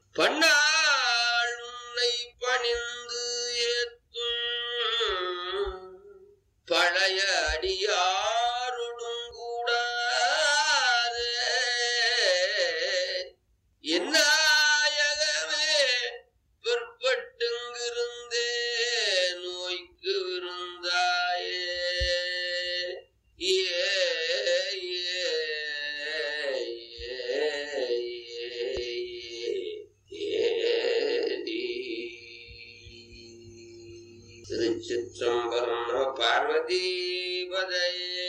பண்ணாள் உன்னை பணிந்து ஏத்தும் பழைய அடியாருடும் கூடாதே என்னாயகமே பிற்பட்டுங்கிருந்தே நோய்க்கு விருந்தாயே ஏ ஏ, ஏ, ஏ, திருச்சிற்றம்பலம் நம பார்வதீபதையே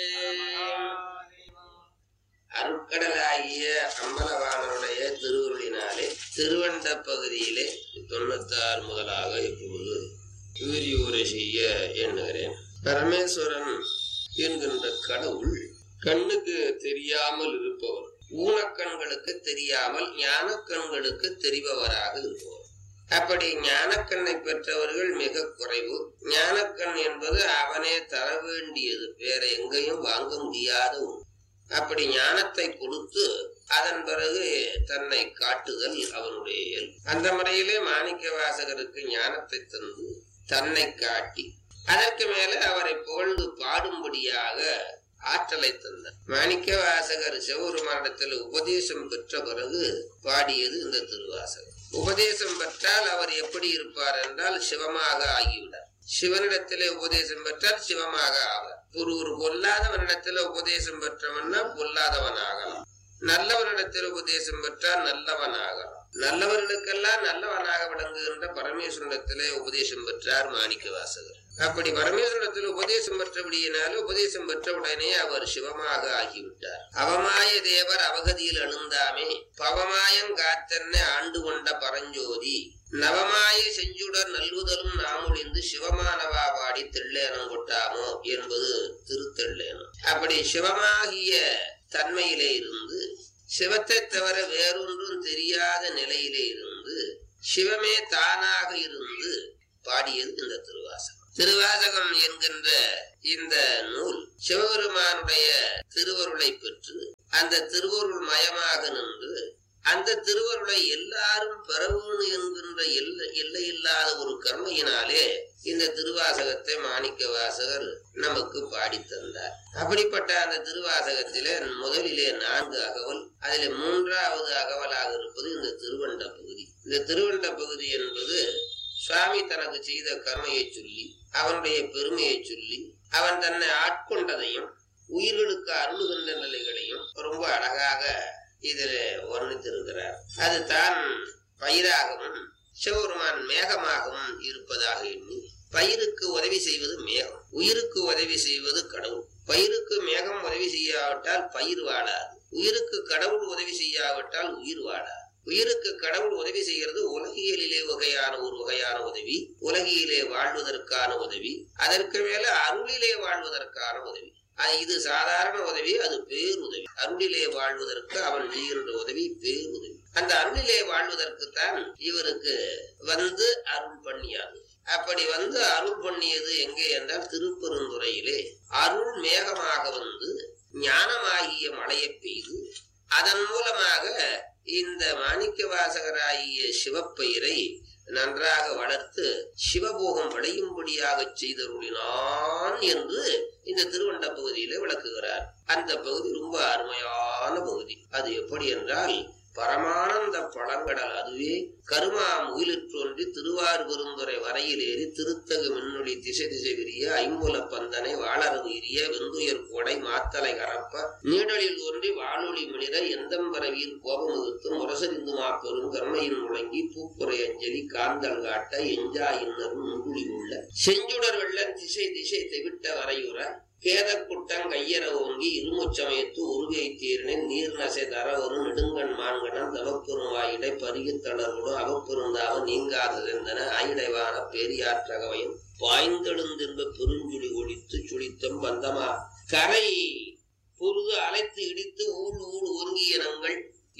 அருட்கடலாகிய அம்பலவாணருடைய திருவுருளினாலே திருவண்ட பகுதியிலே தொண்ணூத்தாறு முதலாக இப்பொழுது விரிவுரை செய்ய எண்ணுகிறேன் பரமேஸ்வரன் என்கின்ற கடவுள் கண்ணுக்கு தெரியாமல் இருப்பவர் ஊனக்கண்களுக்கு தெரியாமல் ஞானக்கண்களுக்கு தெரிபவராக இருப்பவர் அப்படி ஞானக்கண்ணை பெற்றவர்கள் மிக குறைவு ஞானக்கண் என்பது அவனே தர வேண்டியது வேற எங்கேயும் வாங்க முடியாத ஒன்று அப்படி ஞானத்தை கொடுத்து அதன் பிறகு தன்னை காட்டுதல் அவனுடைய இயல்பு அந்த முறையிலே மாணிக்க வாசகருக்கு ஞானத்தை தந்து தன்னை காட்டி அதற்கு மேல அவரை புகழ்ந்து பாடும்படியாக ஆற்றலை தந்தார் மாணிக்க வாசகர் சிவபெருமானிடத்தில் உபதேசம் பெற்ற பிறகு பாடியது இந்த திருவாசகம் உபதேசம் பெற்றால் அவர் எப்படி இருப்பார் என்றால் சிவமாக ஆகிவிடார் சிவனிடத்திலே உபதேசம் பெற்றால் சிவமாக ஆவார் ஒரு ஒரு பொல்லாதவனிடத்தில் உபதேசம் பெற்றவன்னா பொல்லாதவன் ஆகலாம் நல்லவனிடத்தில் உபதேசம் பெற்றால் நல்லவன் ஆகலாம் நல்லவர்களுக்கெல்லாம் நல்லவனாக விளங்குகின்ற பரமேஸ்வரனிடத்திலே உபதேசம் பெற்றார் மாணிக்க வாசகர் அப்படி பரமேஸ்வரத்தில் உபதேசம் பெற்றபடியினால உபதேசம் பெற்றவுடனே அவர் சிவமாக ஆகிவிட்டார் அவமாய தேவர் அவகதியில் அணுந்தாமே பவமாயம் காத்தன்ன ஆண்டு கொண்ட பரஞ்சோதி நவமாய செஞ்சுடர் நல்குதலும் நாமுழிந்து சிவமானவா பாடி தெள்ளேனம் கொட்டாமோ என்பது திருத்தெள்ளேனம் அப்படி சிவமாகிய தன்மையிலே இருந்து சிவத்தை தவிர வேறொன்றும் தெரியாத நிலையிலே இருந்து சிவமே தானாக இருந்து பாடியது இந்த திருவாசகம் திருவாசகம் என்கின்ற இந்த நூல் சிவபெருமானுடைய திருவருளை பெற்று அந்த திருவருள் மயமாக நின்று அந்த திருவருளை எல்லாரும் பெறவேணும் என்கின்ற எல்லை எல்லையில்லாத ஒரு கர்மையினாலே இந்த திருவாசகத்தை மாணிக்க வாசகர் நமக்கு பாடி தந்தார் அப்படிப்பட்ட அந்த திருவாசகத்திலே முதலிலே நான்கு அகவல் அதிலே மூன்றாவது அகவலாக இருப்பது இந்த திருவண்ட பகுதி இந்த திருவண்ட பகுதி என்பது சுவாமி தனக்கு செய்த கர்மையை சொல்லி அவனுடைய பெருமையை சொல்லி அவன் தன்னை ஆட்கொண்டதையும் உயிர்களுக்கு அருளுகின்ற நிலைகளையும் ரொம்ப அழகாக இதில் வர்ணித்திருக்கிறார் அது தான் பயிராகவும் சிவபெருமான் மேகமாகவும் இருப்பதாக எண்ணி பயிருக்கு உதவி செய்வது மேகம் உயிருக்கு உதவி செய்வது கடவுள் பயிருக்கு மேகம் உதவி செய்யாவிட்டால் பயிர் வாழாது உயிருக்கு கடவுள் உதவி செய்யாவிட்டால் உயிர் வாழாது உயிருக்கு கடவுள் உதவி செய்கிறது உலகியலிலே வகையான ஒரு வகையான உதவி உலகியிலே வாழ்வதற்கான உதவி அதற்கு மேல அருளிலே வாழ்வதற்கான உதவி அஹ் இது சாதாரண உதவி அது பேருதவி அருளிலே வாழ்வதற்கு அவன் செய்கின்ற உதவி பேருதவி அந்த அருளிலே வாழ்வதற்கு தான் இவருக்கு வந்து அருள் பண்ணியாது அப்படி வந்து அருள் பண்ணியது எங்கே என்றால் திருப்பெருந்துறையிலே அருள் மேகமாக வந்து ஞானமாகிய மழையை பெய்து அதன் மூலமாக இந்த மாணிக்க வாசகராகிய சிவப்பெயரை நன்றாக வளர்த்து சிவபோகம் விளையும்படியாக செய்தருளினான் என்று இந்த திருவண்ட பகுதியில விளக்குகிறார் அந்த பகுதி ரொம்ப அருமையான பகுதி அது எப்படி என்றால் பரமானந்த பழங்கடல் அதுவே கருமா முகிலிற்றொன்றி திருவார் பெருந்துறை வரையில் ஏறி திருத்தகு மின்னொளி திசை திசை விரிய ஐம்புல பந்தனை வாளரவு எரிய வெந்துயர் கோடை மாத்தலை கரப்ப நீடலில் ஒன்றி வானொலி மிளிர எந்தம்பரவியில் கோபமுகுத்து முரசறிந்து மாப்பெரும் கர்மையின் முழங்கி பூப்புரை அஞ்சலி காந்தல் காட்ட எஞ்சா இன்னரும் முங்குழி உள்ள செஞ்சுடர் வெள்ளம் திசை திசை தெவிட்ட வரையுற கேதக்குட்டம் கையற ஓங்கி இருமுச்சமயத்து உருகை தீரனின் நீர் நசை தர ஒரு நெடுங்கண் மான்கணம் தவப்பெரும் வாயிடை பருகித்தளர்வுடன் அவப்பெருந்தாவ நீங்காததெந்தன ஆயிடைவான பெரியாற்றகவையும் பாய்ந்தெழுந்திருந்த பெருஞ்சுழி ஒழித்து சுழித்தம் பந்தமா கரை பொருது அலைத்து இடித்து ஊழ் ஊழ் ஒருங்கியனங்கள்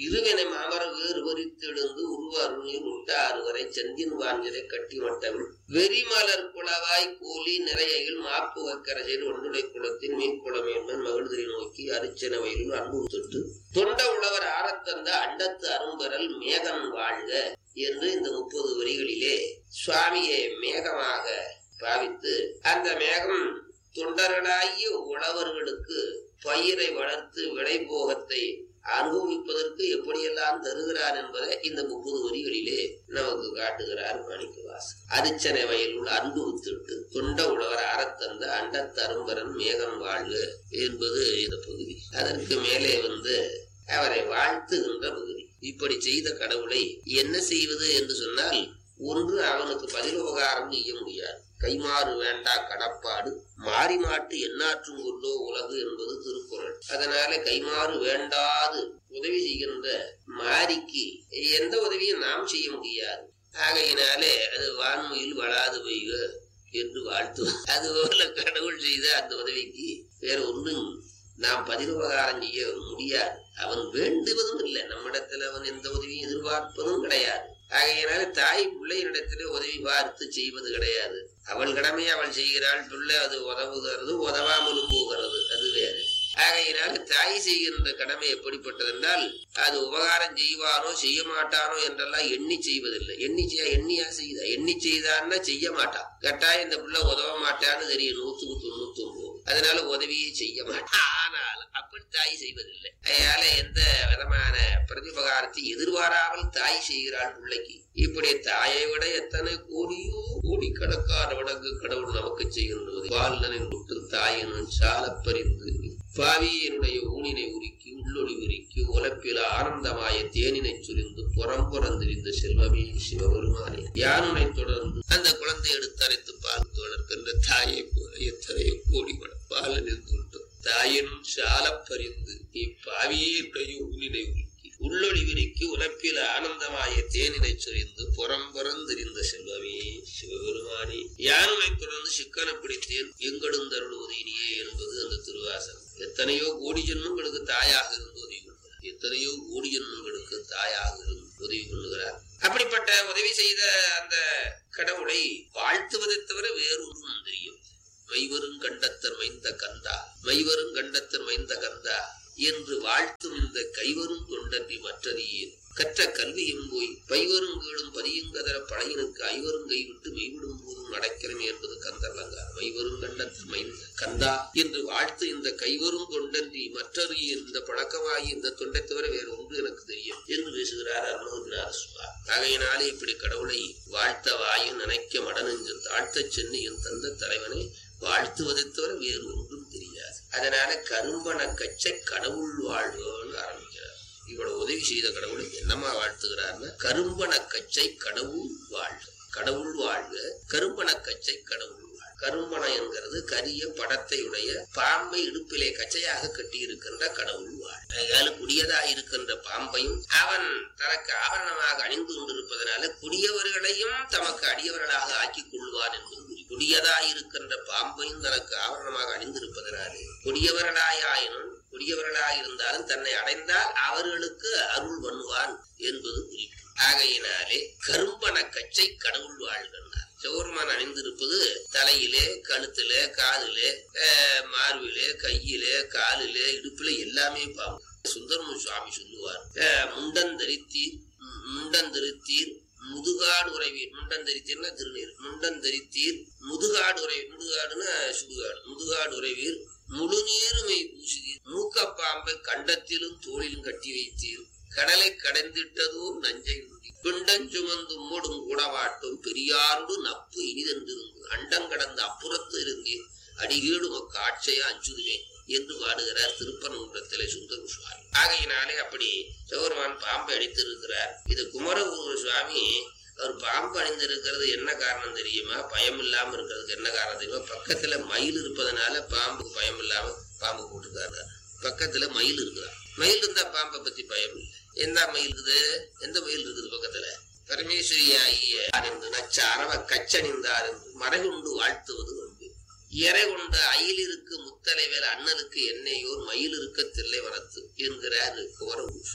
இருவினை மாமர வேறு வரித்தெழுந்து உருவ அருணில் உண்டாறு வரை செந்தின் வாஞ்சலை கட்டி மட்டவில் வெறிமலர் குளவாய் கோலி நிறையில் மாப்பு வக்கரசையில் ஒன்றுடை குளத்தின் மீன்குளமேன்மன் மகிழ்திரை நோக்கி அரிச்சன வயலில் அன்பு தொட்டு தொண்ட உழவர் ஆரத்தந்த அண்டத்து அரும்பெறல் மேகன் வாழ்க என்று இந்த முப்பது வரிகளிலே சுவாமியை மேகமாக பாவித்து அந்த மேகம் தொண்டர்களாகிய உழவர்களுக்கு பயிரை வளர்த்து விளைபோகத்தை அனுபவிப்பதற்கு எப்படியெல்லாம் தருகிறார் என்பதை இந்த முப்பது வரிகளிலே நமக்கு காட்டுகிறார் மாணிக்கவாசன் அரிச்சனை வயலுள் அன்பு வித்துட்டு தொண்ட உழவர் அறத்தந்த அண்டத்தரும்பரன் மேகம் வாழ்க என்பது இந்த பகுதி அதற்கு மேலே வந்து அவரை வாழ்த்துகின்ற பகுதி இப்படி செய்த கடவுளை என்ன செய்வது என்று சொன்னால் ஒன்று அவனுக்கு பதிலுபகாரம் செய்ய முடியாது கைமாறு வேண்டா கடப்பாடு மாறி மாட்டு எண்ணாற்றும் உள்ளோ உலகு என்பது திருக்குறள் அதனால கைமாறு வேண்டாது உதவி செய்கின்ற மாரிக்கு எந்த உதவியும் நாம் செய்ய முடியாது ஆகையினாலே அது வான்மையில் வளாது பெய்க என்று வாழ்த்துவோம் அதுபோல கடவுள் செய்த அந்த உதவிக்கு வேற ஒன்றும் நாம் பதிலுபகாரம் செய்ய முடியாது அவன் வேண்டுவதும் இல்லை நம்மிடத்துல அவன் எந்த உதவியும் எதிர்பார்ப்பதும் கிடையாது ஆகையினால தாய் பிள்ளையினிடத்திலே உதவி பார்த்து செய்வது கிடையாது அவள் கடமையை அவள் செய்கிறாள் பிள்ளை அது உதவுகிறது உதவாமலும் போகிறது அது வேறு ஆகையினால் தாய் செய்கின்ற கடமை எப்படிப்பட்டதென்றால் அது உபகாரம் செய்வானோ செய்ய மாட்டானோ என்றெல்லாம் எண்ணி செய்வதில்லை எண்ணி செய்ய எண்ணியா செய்தா எண்ணி செய்தான்னா செய்ய மாட்டான் கட்டாயம் இந்த பிள்ளை உதவ மாட்டான்னு தெரியும் நூத்துக்கு தொண்ணூத்தி ஒன்பது அதனால உதவியே செய்ய மாட்டான் ஆனால் அப்படி தாய் செய்வதில்லை அதனால எந்த விதமான பிரதிபகாரத்தை எதிர்பாராமல் தாய் செய்கிறாள் பிள்ளைக்கு இப்படி தாயை விட எத்தனை கோடியோ கோடிக்கணக்கான வடங்கு கடவுள் நமக்கு செய்கின்றது பாலனின் விட்டு தாயினும் சாலப்பறிந்து பாவியனுடைய ஊனினை உருக்கி உள்ளொளி உருக்கி உலப்பில ஆனந்தமாய தேனினை சுரிந்து புறம் புறந்திரிந்த செல்வமே சிவபெருமானே யானுனை தொடர்ந்து அந்த குழந்தை எடுத்து அரைத்து பால் வளர்க்கின்ற தாயை போல எத்தனையோ கோடி பாலனில் தோன்றும் தாயினும் சாலப்பறிந்து இப்பாவியனுடைய ஊனினை உருக்கி உள்ளொளி விரிக்கு உலப்பில ஆனந்தமாய தேனினை சொரிந்து புறம்புறந்திரிந்த செல்வமே சிவபெருமானே யானுனை தொடர்ந்து சிக்கன பிடித்தேன் எங்கெடுந்தருளுவது இனியே என்பது அந்த திருவாசகம் எத்தனையோ கோடி ஜென்மங்களுக்கு தாயாக இருந்து உதவி பண்ணுகிறார் எத்தனையோ கோடி ஜென்மங்களுக்கு தாயாக இருந்து உதவி பண்ணுகிறார் அப்படிப்பட்ட உதவி செய்த அந்த கடவுளை வாழ்த்துவதை தவிர வேறொன்றும் தெரியும் மைவரும் கண்டத்தர் மைந்த கந்தா மைவரும் கண்டத்தர் மைந்த கந்தா என்று வாழ்த்தும் இந்த கைவரும் தொண்டன்றி மற்றறியேன் கற்ற கல்வியும் போய் பைவரும் வீடும் பதியுங்கதர பழையனுக்கு ஐவரும் கைவிட்டு மெய்விடும் போதும் நடக்கிறமே என்பது கந்தர்லங்கார் மைவரும் கண்டத்தில் மைந்த கந்தா என்று வாழ்த்து இந்த கைவரும் தொண்டன்றி மற்றறிய இந்த பழக்கமாகி இந்த தொண்டை தவிர வேறு ஒன்று எனக்கு தெரியும் என்று பேசுகிறார் அருணகிரிநாத சுவா ஆகையினாலே இப்படி கடவுளை வாழ்த்த வாயும் நினைக்க மடனெஞ்சு தாழ்த்தச் சென்னு என் தந்த தலைவனை வாழ்த்துவதை தவிர வேறு ஒன்றும் தெரியாது அதனால கரும்பன கச்சை கடவுள் வாழ்வோன்னு ஆரம்பிக்கிறார் இவ்வளவு உதவி செய்த கடவுளை என்னமா வாழ்த்துகிறார்னா கரும்பன கச்சை கடவுள் வாழ்க கடவுள் வாழ்க கரும்பன கச்சை கடவுள் வாழ்க கரும்பன என்கிறது கரிய படத்தை உடைய பாம்பை இடுப்பிலே கச்சையாக கட்டி இருக்கின்ற கடவுள் வாழ் அதனால குடியதா இருக்கின்ற பாம்பையும் அவன் தனக்கு ஆபரணமாக அணிந்து கொண்டிருப்பதனால குடியவர்களையும் தமக்கு அடியவர்களாக ஆக்கிக் கொள்வான் என்பது குடியதாய் இருக்கின்ற பாம்பையும் தனக்கு ஆவரணமாக அணிந்திருப்பதனாலே கொடியவர்களாயினும் கொடியவர்களாய் இருந்தாலும் தன்னை அடைந்தால் அவர்களுக்கு அருள் பண்ணுவான் என்பது குறிப்பு ஆகையினாலே கரும்பன கச்சை கடவுள் வாழ்கின்றார் சௌர்மான் அணிந்திருப்பது தலையிலே கழுத்துல காதிலே மார்பிலே கையிலே காலிலே இடுப்பிலே எல்லாமே பாம்பு சுந்தரமு சுவாமி சொல்லுவார் முண்டந்தரித்தீர் முண்டந்தரித்தீர் முதுகாடு உறைவீர் முண்டந்தரித்தீர்னா திருநீர் முண்டந்தரித்தீர் முதுகாடு உறை முதுகாடுன்னா சுடுகாடு முதுகாடு உறைவீர் முழு நீருமை பூசுதீர் மூக்கப்பாம்பை கண்டத்திலும் தோளிலும் கட்டி வைத்தீர் கடலை கடைந்திட்டதோ நஞ்சை பிண்டஞ்சுமந்து மூடும் கூடவாட்டும் பெரியாரோடு நப்பு இனிதென்றிருந்து அண்டங்கடந்த அப்புறத்து இருந்தேன் அடிகீடு மக்க ஆட்சையா அஞ்சுதுவேன் என்று பாடுகிறார் திருப்பரங்குன்றத்திலே சுந்தர சுவாமி ஆகையினாலே அப்படி சௌரமான் பாம்பை அடித்திருக்கிறார் இது குமரகுரு சுவாமி அவர் பாம்பு அணிந்திருக்கிறது என்ன காரணம் தெரியுமா பயம் இல்லாம இருக்கிறதுக்கு என்ன காரணம் தெரியுமா பக்கத்துல மயில் இருப்பதனால பாம்புக்கு பயம் இல்லாம பாம்பு போட்டுக்காரு பக்கத்துல மயில் இருக்குதா மயில் இருந்தா பாம்பை பத்தி பயம் இல்லை எந்த மயில் இருக்குது எந்த மயில் இருக்குது பக்கத்துல பரமேஸ்வரி ஆகிய நச்சாரவ கச்சணிந்தார் என்று மறைகுண்டு வாழ்த்துவது உண்டு இறை கொண்ட அயில் இருக்கு முத்தலைவேல் அண்ணலுக்கு என்னையோர் மயில் இருக்க தில்லை வரத்து என்கிறார் குமரகுரு சுவாமி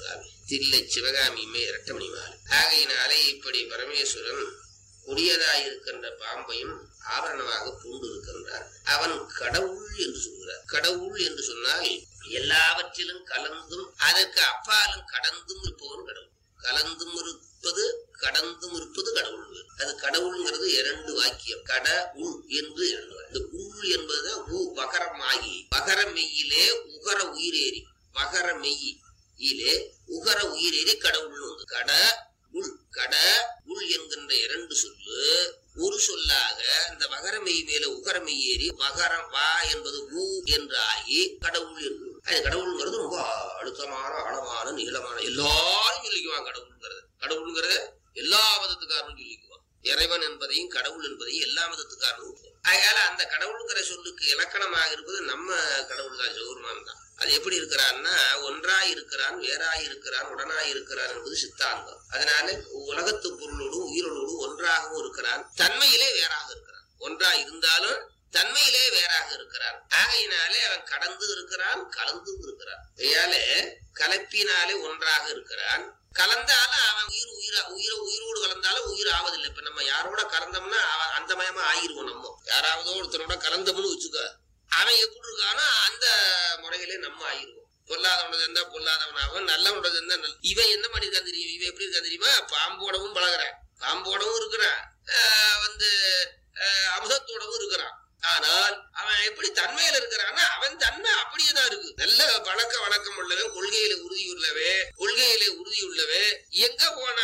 தில்லை சிவகாமியுமே இரட்டமணி மாலை ஆகையினாலே இப்படி பரமேஸ்வரன் கொடியதாயிருக்கின்ற பாம்பையும் ஆபரணமாக பூண்டு இருக்கின்றார் அவன் கடவுள் என்று சொல்கிறார் கடவுள் என்று சொன்னால் எல்லாவற்றிலும் கலந்தும் அதற்கு அப்பாலும் கடந்தும் இருப்பவன் கடவுள் கலந்தும் இருப்பது கடந்தும் இருப்பது கடவுள் அது கடவுள்ங்கிறது இரண்டு வாக்கியம் கட உள் என்று இரண்டு இந்த உள் என்பது உ வகரமாகி வகர மெய்யிலே உகர உயிரேறி வகர மெய்யிலே உகர உயிரேறி கடவுள் வந்து கட உள் கட உள் என்கின்ற இரண்டு சொல்லு ஒரு சொல்லாக இந்த வகரமெய் மேல உகரமெய் ஏறி வகரம் வா என்பது ஊ என்று ஆகி கடவுள் என்று அது கடவுள்ங்கிறது ரொம்ப அழுத்தமான ஆழமான நீளமான எல்லாரும் சொல்லிக்குவான் கடவுள்ங்கிறது கடவுள்ங்கிறத எல்லா மதத்துக்காரனும் சொல்லிக்குவான் இறைவன் என்பதையும் கடவுள் என்பதையும் எல்லா மதத்துக்காரனும் அதனால அந்த கடவுளுங்கிற சொல்லுக்கு இலக்கணமாக இருப்பது நம்ம கடவுள் தான் சிவருமான் தான் அது எப்படி இருக்கிறான்னா ஒன்றாய் இருக்கிறான் வேறாய் இருக்கிறான் உடனாய் இருக்கிறான் என்பது சித்தாந்தம் அதனால உலகத்து பொருளோடும் உயிரோடும் ஒன்றாகவும் இருக்கிறான் தன்மையிலே வேறாக இருக்கிறான் ஒன்றாய் இருந்தாலும் தன்மையிலே வேறாக இருக்கிறான் ஆகையினாலே அவன் கடந்து இருக்கிறான் கலந்தும் இருக்கிறான் ஐயாலே கலப்பினாலே ஒன்றாக இருக்கிறான் கலந்தாலும் அவன் உயிர் உயிரா உயிர உயிரோடு கலந்தாலும் உயிர் ஆவதில்லை இப்ப நம்ம யாரோட கலந்தோம்னா அவன் அந்த மயமா ஆயிருவோம் நம்ம யாராவது ஒருத்தனோட கலந்தோம்னு வச்சுக்க அவன் எப்படி இருக்கானோ அந்த முறையிலே நம்ம ஆயிருவோம் பொல்லாதவனது இருந்தா பொல்லாதவனாகவும் நல்லவனது இருந்தா நல்ல இவன் என்ன மாதிரி இருக்கான் தெரியும் இவன் எப்படி இருக்கான் தெரியுமா பாம்போடவும் பழகுறான் பாம்போடவும் இருக்கிறான் ஆஹ் வந்து ஆஹ் அமுதத்தோடவும் இருக்கிறான் ஆனால் அவன் எப்படி தன்மையில இருக்கிறான்னா அவன் தன்மை அப்படியே தான் இருக்கு நல்ல பழக்க வழக்கம் உள்ளவன் கொள்கையில உறுதி உள்ளவே கொள்கையில உறுதி உள்ளவே எங்க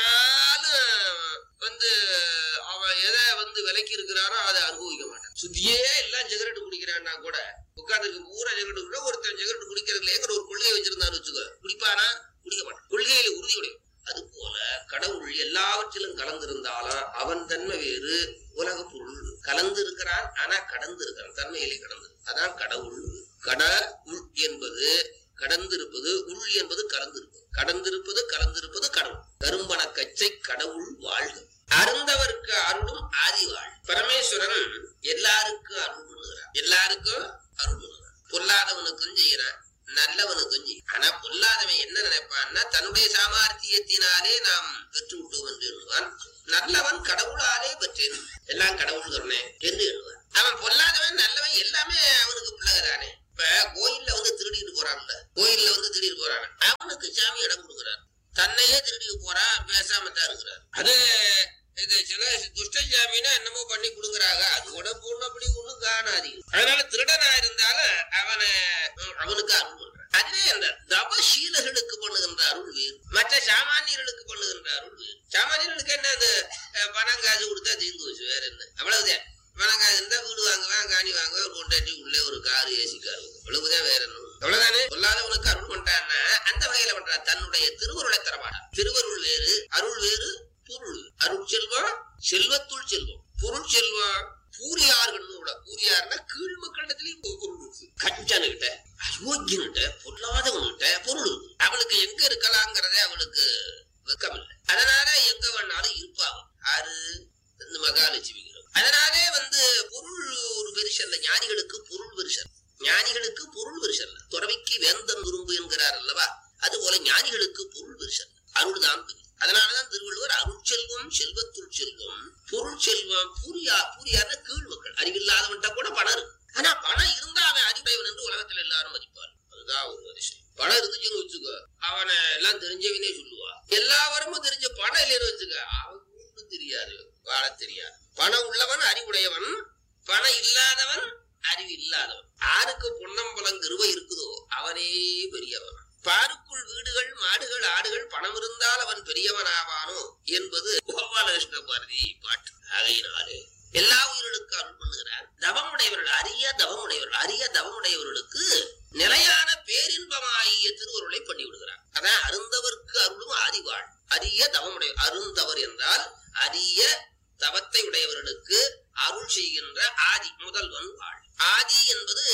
போனாலும் வந்து அவன் எதை வந்து விலைக்கு இருக்கிறாரோ அதை அனுபவிக்க மாட்டான் சுத்தியே எல்லாம் சிகரெட் குடிக்கிறான்னா கூட உட்காந்துருக்கு பூரா சிகரெட் குடிக்கிற ஒருத்தன் சிகரெட் குடிக்கிறதுலேங்கிற ஒரு கொள்கையை வச்சிருந்தான்னு வச்சுக்கோ குடிப்பானா குடிக்க மாட்டான் கொள்கையில உறுதி உடைய அது போல கடவுள் எல்லாவற்றிலும் கலந்திருந்தாலும் அவன் தன்மை வேறு உலக பொருள் கலந்து இருக்கிறான் ஆனா கடந்து இருக்கிறான் தன்மையிலே கடந்து அதான் கடவுள் கட உள் என்பது கடந்திருப்பது உள் என்பது கலந்திருப்பது கடந்திருப்பது கலந்திருப்பது கடவுள் கரும்பன கச்சை கடவுள் வாழ்க அருந்தவருக்கு அருளும் ஆதி வாழ் பரமேஸ்வரன் எல்லாருக்கும் அருள் பண்ணுகிறான் எல்லாருக்கும் அருள் பண்ணுகிறான் பொல்லாதவனுக்கும் செய்கிறான் நல்லவனுக்கும் செய்யும் ஆனா பொல்லாதவன் என்ன நினைப்பான்னா தன்னுடைய சாமர்த்தியத்தினாலே நாம் பெற்று விட்டோம் என்று எண்ணுவான் நல்லவன் கடவுளாலே பெற்றேன் எல்லாம் கடவுள் கருணே என்று எண்ணுவான் அவன் பொல்லாதவன் நல்லவன் எல்லாமே அவனுக்கு பிள்ளைகிறானே இப்ப கோயில்ல வந்து திருடிட்டு போறான்ல கோயில்ல வந்து திருடிட்டு போறான் அவனுக்கு சாமி இடம் கொடுக்குறான் தன்னையே திருடிட்டு போறான் பேசாம தான் இருக்கிறான் அது இது சில துஷ்ட ஜாமீனா என்னமோ பண்ணி கொடுக்குறாங்க அது கூட பொண்ணு அப்படி ஒண்ணும் காணாது அதனால திருடனா இருந்தாலும் அவனை உம், அவனுக்கு அருள் பண்றான் அதுவே அந்த தவசீலர்களுக்கு பண்ணுகின்ற அருள் வேறு மற்ற சாமானியர்களுக்கு பண்ணுகின்ற அருள் வேறு சாமானியர்களுக்கு என்ன அந்த அஹ், பணம் காசு கொடுத்தா தீர்ந்து வச்சு வேற என்ன அவ்வளவுதான் பணம் காசு இருந்தா வீடு வாங்குவேன் காணி வாங்குவேன் ஒரு கொண்டாட்டி உள்ளே ஒரு காரு ஏசி காரு அவ்வளவுதான் வேற என்ன அவ்வளவுதானே சொல்லாதவனுக்கு அருள் பண்றான்னா அந்த வகையில பண்றான் தன்னுடைய திருவருளை தரமாடா திருவருள் வேறு அருள் வேறு பொருள் அருள் செல்வம் செல்வத்துள் செல்வம் பொருள் செல்வம் பூரியார்கள் கூட பூரியார்னா கீழ் மக்களிடத்திலயும் பொருள் இருக்கு கஞ்சனுகிட்ட அயோக்கியன்கிட்ட பொல்லாதவன்கிட்ட பொருள் இருக்கு அவளுக்கு எங்க இருக்கலாங்கிறதே அவளுக்கு வெக்கம் இல்லை அதனால எங்க வேணாலும் இருப்பாங்க ஆறு இந்த மகாலட்சுமிங்கிறவங்க அதனாலே வந்து பொருள் ஒரு பெருசல்ல ஞானிகளுக்கு பொருள் பெருசல் ஞானிகளுக்கு பொருள் பெருசல்ல துறவிக்கு வேந்தன் விரும்பு என்கிறார் அல்லவா அது போல ஞானிகளுக்கு பொருள் பெருசல்ல அருள் தான் பெரிய அதனாலதான் திருவள்ளுவர் அருள் செல்வம் செல்வத்துள் செல்வம் பொருள் செல்வம் பூரியா பூரியார்னா கீழ் மக்கள் அறிவில்லாதவன்ட்ட கூட பணம் இருக்கு ஆனா பணம் இருந்தா அவன் அறிவுடையவன் என்று உலகத்துல எல்லாரும் மதிப்பார் அதுதான் ஒரு அதிசயம் பணம் இருந்துச்சுன்னு வச்சுக்கோ அவனை எல்லாம் தெரிஞ்சவனே சொல்லுவா எல்லா வரமும் தெரிஞ்ச பணம் இல்லைன்னு வச்சுக்க அவன் ஒண்ணும் தெரியாது வாழ தெரியாது பணம் உள்ளவன் அறிவுடையவன் பணம் இல்லாதவன் அறிவு இல்லாதவன் யாருக்கு பொன்னம்பலம் கிருபை இருக்குதோ அவனே பெரியவன் பாருக்குள் வீடுகள் மாடுகள் ஆடுகள் பணம் இருந்தால் அவன் பெரியவனாவானோ என்பது கோபாலகிருஷ்ண பாரதி பாட்டு ஆகையினாலே எல்லா உயிர்களுக்கும் அருள் பண்ணுகிறார் தவமுடையவர்கள் அரிய தவமுடையவர்கள் அரிய தவமுடையவர்களுக்கு நிலையான பேரின்பமாகிய திருவருளை பண்ணி விடுகிறார் அதான் அருந்தவர்க்கு அருளும் ஆதிவாள் அரிய தவமுடைய அருந்தவர் என்றால் அரிய தவத்தை உடையவர்களுக்கு அருள் செய்கின்ற ஆதி முதல்வன் வாழ் ஆதி என்பது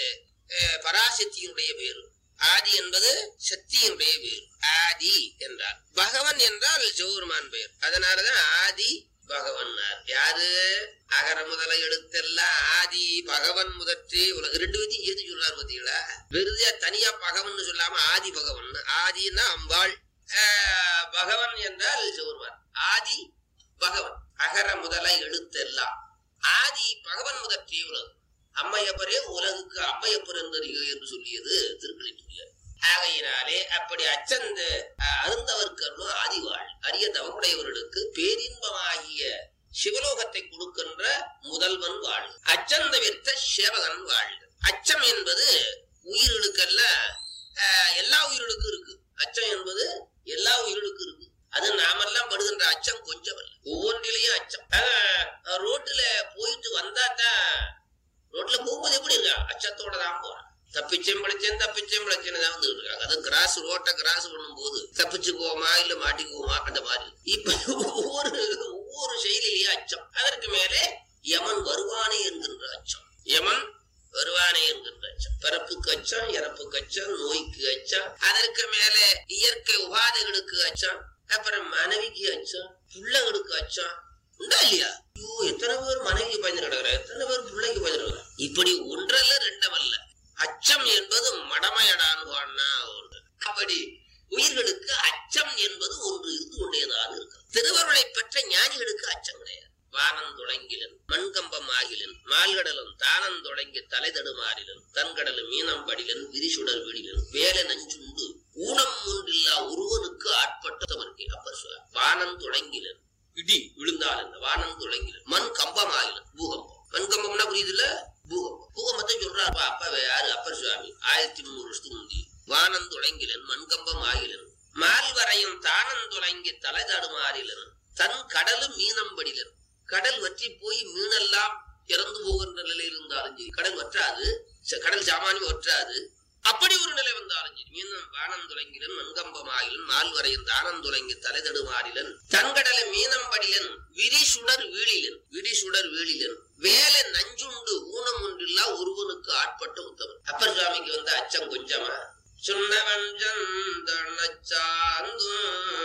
அஹ், பராசக்தியினுடைய பேரு ஆதி என்பது சக்தியினுடைய பேர் ஆதி என்றார் பகவன் என்றால் சிவபெருமான் பெயர் அதனாலதான் ஆதி பகவன் யாரு அகர முதல எழுத்தெல்லாம் ஆதி பகவன் முதற்றே உலக ரெண்டு பேத்தையும் சேர்த்து சொல்றாரு பாத்தீங்களா வெறுதியா தனியா பகவன் சொல்லாம ஆதி பகவன் ஆதின்னா அம்பாள் ஆஹ், பகவன் என்றால் சிவருமான் ஆதி பகவன் அகர முதல எழுத்தெல்லாம் ஆதி பகவன் முதற் தீவிரம் அம்மையப்பரே உலகுக்கு அம்மையப்பர் என்றறிக என்று சொல்லியது திருக்கலித்துறையார் ஆகையினாலே அப்படி அச்சந்த அஹ், அருந்தவர்க்கு ஆதிவாள் அரிய தவமுடையவர்களுக்கு பேரின்பமாகிய சிவலோகத்தை கொடுக்கின்ற முதல்வன் வாழ் அச்சந்த விற்ற சேவகன் வாழ் அச்சம் என்பது உயிர்களுக்கெல்லாம் அஹ், எல்லா உயிர்களுக்கும் இருக்கு அச்சம் என்பது எல்லா உயிர்களுக்கும் இருக்கு அது நாமெல்லாம் படுகின்ற அச்சம் கொஞ்சம் அல்ல ஒவ்வொன்றிலையும் அச்சம் அஹ், ரோட்டுல போயிட்டு வந்தா தான் ரோட்ல போகும்போது எப்படி இருக்கா அச்சத்தோட தான் போறான் தப்பிச்சேன் பிழைச்சேன் தப்பிச்சேன் பிழைச்சேன்னு தான் வந்துட்டு இருக்காங்க அது கிராஸ் ரோட்டை கிராஸ் பண்ணும்போது தப்பிச்சுக்குவோமா இல்ல மாட்டிக்குவோமா அந்த மாதிரி இப்ப ஒவ்வொரு ஒவ்வொரு செயலிலேயும் அச்சம் அதற்கு மேலே யமன் வருவானே என்கின்ற அச்சம் யமன் வருவானே என்கின்ற அச்சம் பிறப்புக்கு அச்சம் இறப்புக்கு அச்சம் நோய்க்கு அச்சம் அதற்கு மேலே இயற்கை உபாதைகளுக்கு அச்சம் அப்புறம் மனைவிக்கு அச்சம் பிள்ளைகளுக்கு அச்சம் உண்டா இல்லையா ஐயோ எத்தனை பேர் மனைவிக்கு பயந்து கிடக்குற எத்தனை பேர் பிள்ளைக்கு பயந்து கிடக்குற இப்படி ஒன்றல்ல ரெண்டமல்ல அச்சம் என்பது மடமையடான்னு பாடினா ஒரு அப்படி உயிர்களுக்கு அச்சம் என்பது ஒன்று இருந்து கொண்டேதான் இருக்கு திருவருளை பெற்ற ஞானிகளுக்கு அச்சம் கிடையாது வானம் தொடங்கிலன் மண்கம்பம் ஆகிலன் மால்கடலும் தானம் தொடங்கி தலை தடுமாறிலன் தன்கடலும் மீனம் படிலன் விரிசுடர் விடிலன் வேலை நஞ்சுண்டு ஊனம் ஒன்றில்லா ஒருவனுக்கு ஆட்பட்டவர்க்கே அப்பர் சொல்றார். வானம் தொடங்கிலன் இடி விழுந்தால் என்ன வானம் தொடங்கிலன் மண் கம்பமாகிலன் பூகம்பம் மண் கம்பம்னா புரியுதுல்ல பூகம்பம் பூகம்பத்தை சொல்றாரு அப்பா யாரு அப்பர் சுவாமி ஆயிரத்தி முந்நூறு வருஷத்துக்கு முந்தி வானம் தொடங்கிலன் மண்கம்பம் ஆகிலன் மால்வரையும் தானம் தொடங்கி தலை தடுமாறிலன் தன் கடலும் மீனம்படிலன் கடல் வற்றி போய் மீனெல்லாம் இறந்து போகின்ற நிலையில் இருந்தாலும் சரி கடல் வற்றாது ச- கடல் சாமானியம் வற்றாது அப்படி ஒரு நிலை வந்தாலும் சரி மீனம் வானம் துலங்கிலன் மண்கம்பமாயிலன் மால்வரையும் தானம் துலங்கி தலைதடுமாறிலன் தன்கடல மீனம்படிலன் விரிசுடர் வீழிலன் விரிசுடர் வீழிலன் வேலை நஞ்சுண்டு ஊனம் ஒன்றில்லா ஒருவனுக்கு ஆட்பட்ட உத்தமன் அப்பர் சுவாமிக்கு வந்த அச்சம் கொஞ்சமா சுண்ணவன் சாந்தும்